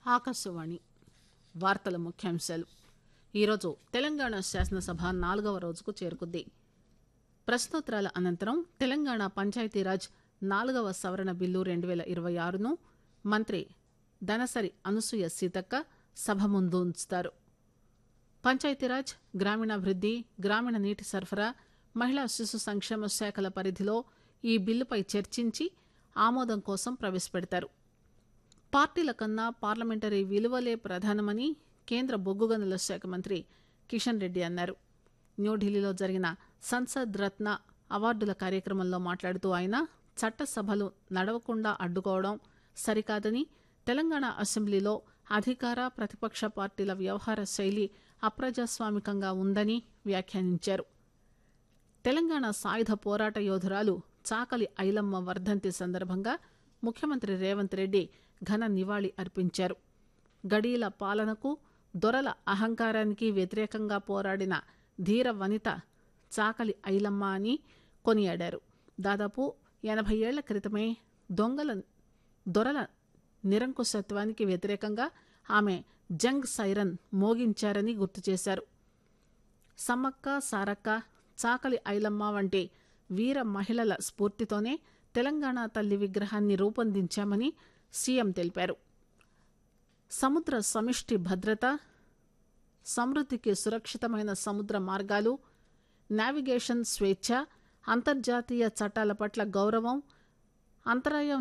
ఆకాశవాణి వార్తల ముఖ్యాంశాలు ఈరోజు తెలంగాణ శాసనసభ నాలుగవ రోజుకు చేరుకుంది ప్రశ్నోత్తరాల అనంతరం తెలంగాణ పంచాయతీరాజ్ నాలుగవ సవరణ బిల్లు రెండు పేల ఇరవై ఆరును మంత్రి దనసరి అనసూయ సీతక్క సభ ముందు ఉంచుతారు పంచాయతీరాజ్ గ్రామీణాభివృద్ది గ్రామీణ నీటి సరఫరా మహిళా శిశు సంక్షేమ శాఖల పరిధిలో ఈ బిల్లుపై చర్చించి ఆమోదం కోసం ప్రవేశపెడతారు పార్టీల కన్నా పార్లమెంటరీ విలువలే ప్రధానమని కేంద్ర బొగ్గు గనుల శాఖ మంత్రి కిషన్ రెడ్డి అన్నారు న్యూఢిల్లీలో జరిగిన సంసద్ రత్న అవార్డుల కార్యక్రమంలో మాట్లాడుతూ ఆయన చట్టసభలు నడవకుండా అడ్డుకోవడం సరికాదని తెలంగాణ అసెంబ్లీలో అధికార ప్రతిపక్ష పార్టీల వ్యవహార శైలి అప్రజాస్వామికంగా ఉందని వ్యాఖ్యానించారు తెలంగాణ సాయుధ పోరాట యోధురాలు చాకలి ఐలమ్మ వర్ధంతి సందర్భంగా ముఖ్యమంత్రి రేవంత్ రెడ్డి ఘన నివాళి అర్పించారు గడీల పాలనకు దొరల అహంకారానికి వ్యతిరేకంగా పోరాడిన ధీర వనిత చాకలి ఐలమ్మ అని కొనియాడారు దాదాపు ఎనభై ఏళ్ల క్రితమే దొంగల దొరల నిరంకుశత్వానికి వ్యతిరేకంగా ఆమె జంగ్ సైరన్ మోగించారని గుర్తు చేశారు సమ్మక్క సారక్క చాకలి ఐలమ్మ వంటి వీర మహిళల స్ఫూర్తితోనే తెలంగాణ తల్లి విగ్రహాన్ని రూపొందించామని సీఎం తెలిపారు సముద్ర సమిష్టి భద్రత సమృద్ధికి సురక్షితమైన సముద్ర మార్గాలు నావిగేషన్ స్వేచ్ఛ అంతర్జాతీయ చట్టాల పట్ల గౌరవం అంతరాయం